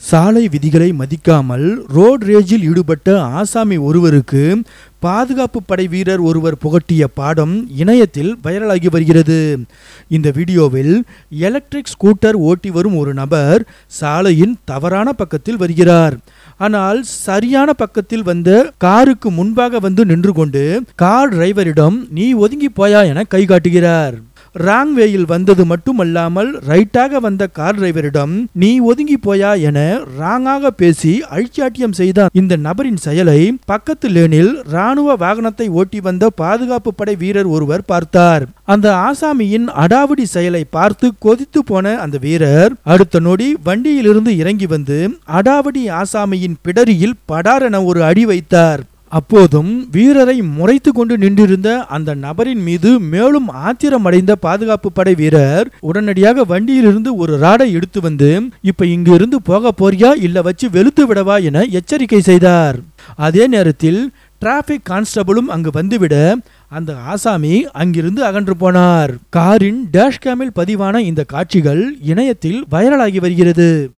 சாலை விதிகளை மதிக்காமல் ரோட் ரேஜில் ஈடுபட்ட ஆசாமி ஒருவருக்கு பாதுகாப்பு படை வீரர் ஒருவர் புகட்டிய பாடம் இணையத்தில் வைரலாகி வருகிறது இந்த வீடியோவில் எலக்ட்ரிக் ஸ்கூட்டர் ஓட்டி வரும் ஒரு நபர் சாலையின் தவறான பக்கத்தில் வருகிறார் ஆனால் சரியான பக்கத்தில் வந்த காருக்கு முன்பாக வந்து நின்று கொண்டு கார் டிரைவரிடம் நீ ஒதுங்கி போயா என கை காட்டுகிறார் ராங் வேயில் வந்தது மட்டுமல்லாமல் ரைட்டாக வந்த கார் டிரைவரிடம் நீ ஒதுங்கி போயா என ராங்காக பேசி அழிச்சாட்டியம் செய்த இந்த நபரின் செயலை பக்கத்து லேனில் ராணுவ வாகனத்தை ஓட்டி வந்த பாதுகாப்பு படை வீரர் ஒருவர் பார்த்தார் அந்த ஆசாமியின் அடாவடி செயலை பார்த்து கொதித்து போன அந்த வீரர் அடுத்த நொடி வண்டியிலிருந்து இறங்கி வந்து அடாவடி ஆசாமியின் பிடரியில் படாரென ஒரு அடி வைத்தார் அப்போதும் வீரரை முறைத்து கொண்டு நின்றிருந்த அந்த நபரின் மீது மேலும் ஆத்திரமடைந்த பாதுகாப்பு படை வீரர் உடனடியாக வண்டியிலிருந்து ஒரு ராடை எடுத்து வந்து இப்ப இங்கு இருந்து போக போறியா இல்ல வச்சு வெளுத்து விடவா என எச்சரிக்கை செய்தார் அதே நேரத்தில் டிராபிக் கான்ஸ்டபிளும் அங்கு வந்துவிட அந்த ஆசாமி அங்கிருந்து அகன்று போனார் காரின் டேஷ்கேமில் பதிவான இந்த காட்சிகள் இணையத்தில் வைரலாகி வருகிறது